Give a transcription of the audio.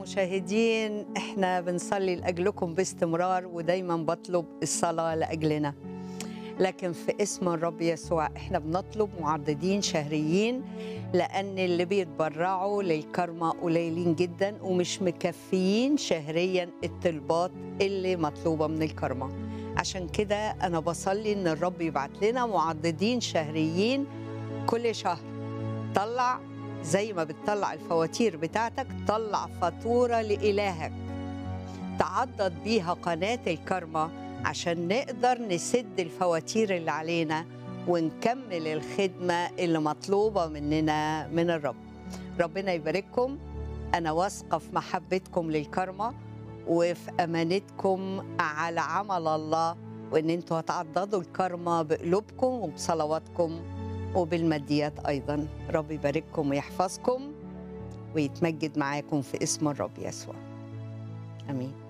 المشاهدين احنا بنصلي لاجلكم باستمرار ودايما بطلب الصلاه لاجلنا لكن في اسم الرب يسوع احنا بنطلب معددين شهريين لان اللي بيتبرعوا للكرمة قليلين جدا ومش مكفيين شهريا الطلبات اللي مطلوبه من الكرمة عشان كده انا بصلي ان الرب يبعت لنا معددين شهريين كل شهر طلع زي ما بتطلع الفواتير بتاعتك طلع فاتورة لإلهك تعضد بيها قناة الكرمة عشان نقدر نسد الفواتير اللي علينا ونكمل الخدمة اللي مطلوبة مننا من الرب ربنا يبارككم أنا واثقة في محبتكم للكرمة وفي أمانتكم على عمل الله وإن أنتوا هتعضدوا الكرمة بقلوبكم وبصلواتكم وبالماديات أيضا رب يبارككم ويحفظكم ويتمجد معاكم في اسم الرب يسوع آمين